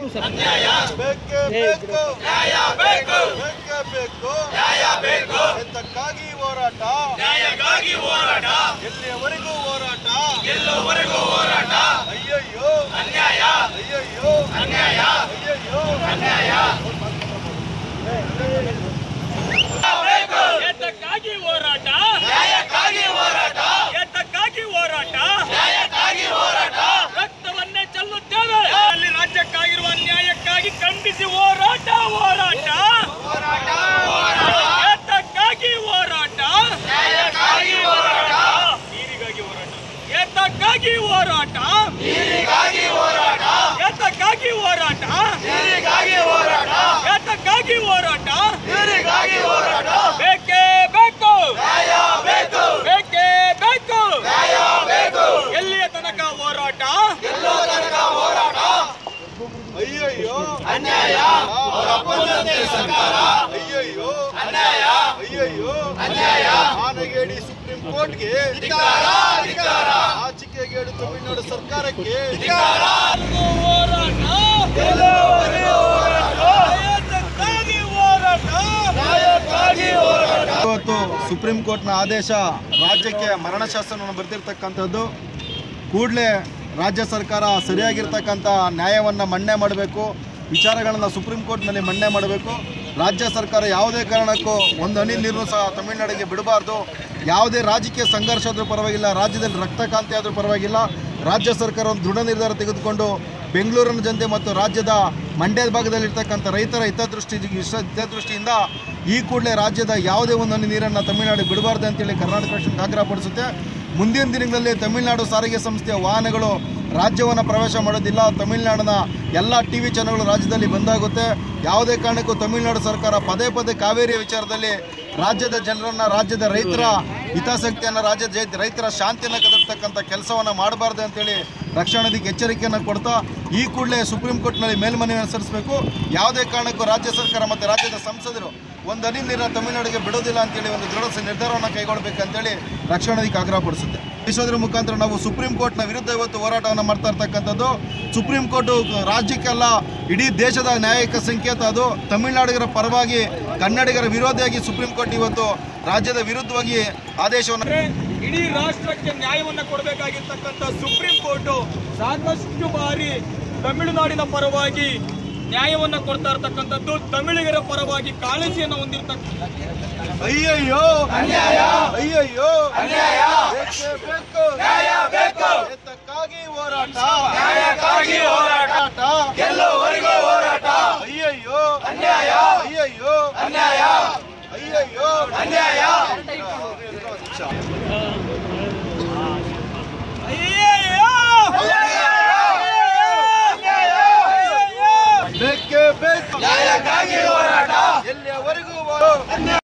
ಬೇಕೇ ಬೇಕು ನ್ಯಾಯ ಬೇಕು ಬೇಕೇ ಬೇಕು ನ್ಯಾಯ ಬೇಕು ಎಂತಕ್ಕಾಗಿ ಹೋರಾಟ ನ್ಯಾಯಕ್ಕಾಗಿ ಹೋರಾಟ ಎಲ್ಲಿಯವರೆಗೂ ಹೋರಾಟ ಎಲ್ಲವರೆಗೂ ಹೋರಾಟ ಅಯ್ಯಯ್ಯೋ ಅನ್ಯಾಯ ಅಯ್ಯಯ್ಯೋ ಅನ್ಯಾಯ ಅಯ್ಯಯ್ಯೋ ಅನ್ಯಾಯ ಏತಕ್ಕಾಗಿ ಹೋರಾಟ ನ್ಯಾಯಕ್ಕಾಗಿ ಹೋರಾಟ ಏತಕ್ಕಾಗಿ ಹೋರಾಟ ನ್ಯಾಯಕ್ಕಾಗಿ ಹೋರಾಟ ರಕ್ತವನ್ನೇ ಚೆಲ್ಲುತ್ತೇವೆ ಅಲ್ಲಿ ರಾಜ್ಯಕ್ಕಾಗಿರುವ ಅನ್ಯಾಯಕ್ಕಾಗಿ ಖಂಡಿಸಿ ಹೋರಾಟ ಹೋರಾಟ ಹೋರಾಟ ಏತಕ್ಕಾಗಿ ಹೋರಾಟ ನ್ಯಾಯಕ್ಕಾಗಿ ಹೋರಾಟ ನೀರಿಗಾಗಿ ಹೋರಾಟ ಏತಕ್ಕಾಗಿ ಹೋರಾಟ ನೀರಿಗಾಗಿ ಹೋರಾಟ ಏತಕ್ಕಾಗಿ ಹೋರಾಟ ನೀರಿಗಾಗಿ ಹೋರಾಟ ಏತಕ್ಕಾಗಿ ಹೋರಾಟ ನೀರಿಗಾಗಿ ಹೋರಾಟ ಬೇಕೇ ಬೇಕು ನ್ಯಾಯ ಬೇಕು ಬೇಕೇ ಬೇಕು ನ್ಯಾಯ ಬೇಕು ಎಲ್ಲಿಯ ತನಕ ಹೋರಾಟ ಎಲ್ಲೋ ತನಕ ಹೋರಾಟ ಅಯ್ಯಯ್ಯೋ ಅನ್ಯಾಯ ಸರ್ಕಾರ ಅಯ್ಯಯ್ಯೋ ಅನ್ಯಾಯ ಅಯ್ಯಯ್ಯೋ ಅನ್ಯಾಯ ಆನೆಗೇಡಿ ಸುಪ್ರೀಂ ಕೋರ್ಟ್ಗೆ ಆಚಿಕೆಗೇಡು ತಮಿಳುನಾಡು ಸರ್ಕಾರಕ್ಕೆ ಹೋರಾಟ ಏತಕ್ಕಾಗಿ ಹೋರಾಟ ಇವತ್ತು ಸುಪ್ರೀಂ ಕೋರ್ಟ್ನ ಆದೇಶ ರಾಜ್ಯಕ್ಕೆ ಮರಣ ಶಾಸನವನ್ನು ಬರೆದಿರ್ತಕ್ಕಂಥದ್ದು ಕೂಡಲೇ ರಾಜ್ಯ ಸರ್ಕಾರ ಸರಿಯಾಗಿರ್ತಕ್ಕಂಥ ನ್ಯಾಯವನ್ನು ಮನ್ನಣೆ ಮಾಡಬೇಕು ವಿಚಾರಗಳನ್ನು ಸುಪ್ರೀಂ ಕೋರ್ಟ್ನಲ್ಲಿ ಮನ್ನಣೆ ಮಾಡಬೇಕು ರಾಜ್ಯ ಸರ್ಕಾರ ಯಾವುದೇ ಕಾರಣಕ್ಕೂ ಒಂದು ಹನಿ ನೀರನ್ನು ಸಹ ತಮಿಳುನಾಡಿಗೆ ಬಿಡಬಾರ್ದು ಯಾವುದೇ ರಾಜಕೀಯ ಸಂಘರ್ಷ ಆದರೂ ಪರವಾಗಿಲ್ಲ ರಾಜ್ಯದಲ್ಲಿ ರಕ್ತಕಾಂತಿ ಆದರೂ ಪರವಾಗಿಲ್ಲ ರಾಜ್ಯ ಸರ್ಕಾರ ಒಂದು ದೃಢ ನಿರ್ಧಾರ ತೆಗೆದುಕೊಂಡು ಬೆಂಗಳೂರಿನ ಜನತೆ ಮತ್ತು ರಾಜ್ಯದ ಮಂಡ್ಯದ ಭಾಗದಲ್ಲಿರ್ತಕ್ಕಂಥ ರೈತರ ಹಿತದೃಷ್ಟಿ ಹಿತದೃಷ್ಟಿಯಿಂದ ಈ ಕೂಡಲೇ ರಾಜ್ಯದ ಯಾವುದೇ ಒಂದು ಹನಿ ನೀರನ್ನು ತಮಿಳುನಾಡಿಗೆ ಬಿಡಬಾರ್ದು ಅಂತೇಳಿ ಕರ್ನಾಟಕ ರಾಷ್ಟ್ರ ಆಗ್ರಹಪಡಿಸುತ್ತೆ ಮುಂದಿನ ದಿನಗಳಲ್ಲಿ ತಮಿಳುನಾಡು ಸಾರಿಗೆ ಸಂಸ್ಥೆಯ ವಾಹನಗಳು ರಾಜ್ಯವನ್ನು ಪ್ರವೇಶ ಮಾಡೋದಿಲ್ಲ ತಮಿಳುನಾಡಿನ ಎಲ್ಲ ಟಿ ವಿ ಚಾನೆಲ್ಗಳು ರಾಜ್ಯದಲ್ಲಿ ಬಂದಾಗುತ್ತೆ ಯಾವುದೇ ಕಾರಣಕ್ಕೂ ತಮಿಳುನಾಡು ಸರ್ಕಾರ ಪದೇ ಪದೇ ಕಾವೇರಿ ವಿಚಾರದಲ್ಲಿ ರಾಜ್ಯದ ಜನರನ್ನ ರಾಜ್ಯದ ರೈತರ ಹಿತಾಸಕ್ತಿಯನ್ನು ರಾಜ್ಯದ ಜೈ- ರೈತರ ಶಾಂತಿಯನ್ನು ಕದರ್ತಕ್ಕಂಥ ಕೆಲಸವನ್ನು ಮಾಡಬಾರ್ದು ಅಂತೇಳಿ ರಕ್ಷಣಾಧಿಕ ಎಚ್ಚರಿಕೆಯನ್ನು ಕೊಡ್ತಾ ಈ ಕೂಡಲೇ ಸುಪ್ರೀಂ ಕೋರ್ಟ್ನಲ್ಲಿ ಮೇಲ್ಮನವಿ ಸಲ್ಲಿಸಬೇಕು ಯಾವುದೇ ಕಾರಣಕ್ಕೂ ರಾಜ್ಯ ಸರ್ಕಾರ ಮತ್ತು ರಾಜ್ಯದ ಸಂಸದರು ಒಂದು ಹನಿ ನೀರನ್ನ ತಮಿಳುನಾಡಿಗೆ ಬಿಡೋದಿಲ್ಲ ಅಂತೇಳಿ ಒಂದು ದೃಢ ಸ- ನಿರ್ಧಾರವನ್ನು ಕೈಗೊಳ್ಳಬೇಕಂತೇಳಿ ರಕ್ಷಣಾಧಿಕ ಆಗ್ರಹಪಡಿಸುತ್ತೆ ತಿಳಿಸೋದ್ರ ಮುಖಾಂತರ ನಾವು ಸುಪ್ರೀಂ ಕೋರ್ಟ್ನ ವಿರುದ್ಧ ಇವತ್ತು ಹೋರಾಟವನ್ನು ಮಾಡ್ತಾ ಇರ್ತಕ್ಕಂಥದ್ದು ಸುಪ್ರೀಂ ಕೋರ್ಟ್ ರಾಜ್ಯಕ್ಕೆಲ್ಲ ಇಡೀ ದೇಶದ ನ್ಯಾಯಿಕ ಸಂಕೇತ ಅದು ತಮಿಳುನಾಡಿಗರ ಪರವಾಗಿ ಕನ್ನಡಿಗರ ವಿರೋಧಿಯಾಗಿ ಸುಪ್ರೀಂ ಕೋರ್ಟ್ ಇವತ್ತು ರಾಜ್ಯದ ವಿರುದ್ಧವಾಗಿ ಆದೇಶವನ್ನು ಅಂದ್ರೆ ಇಡೀ ರಾಷ್ಟ್ರಕ್ಕೆ ನ್ಯಾಯವನ್ನ ಕೊಡಬೇಕಾಗಿರ್ತಕ್ಕಂಥ ಸುಪ್ರೀಂ ಕೋರ್ಟ್ ಸಾಕಷ್ಟು ಬಾರಿ ತಮಿಳುನಾಡಿನ ಪರವಾಗಿ ನ್ಯಾಯವನ್ನ ಕೊಡ್ತಾ ಇರ್ತಕ್ಕಂಥದ್ದು ತಮಿಳಿಗರ ಪರವಾಗಿ ಕಾಳಜಿಯನ್ನು ಹೊಂದಿರತಕ್ಕ ಅಯ್ಯಯ್ಯೋ ಅನ್ಯಾಯ ಅಯ್ಯಯ್ಯೋ ಅನ್ಯಾಯ ಬೇಕು ನ್ಯಾಯ ಬೇಕು ಎತ್ತಕ್ಕಾಗಿ ಹೋರಾಟ ನ್ಯಾಯಕ್ಕಾಗಿ ಹೋರಾಟ ಎಲ್ಲವರೆಗೂ ಹೋರಾಟ ಅಯ್ಯಯ್ಯೋ ಅನ್ಯಾಯ ಅಯ್ಯಯ್ಯೋ ಅನ್ಯಾಯ ಅಯ್ಯಯ್ಯೋ ಅನ್ಯಾಯ ಬೇಕೇ ಬೇಕು ನ್ಯಾಯಕ್ಕಾಗಿ ಹೋರಾಟ ಎಲ್ಲಿಯವರೆಗೂ ಹೋರಾಟ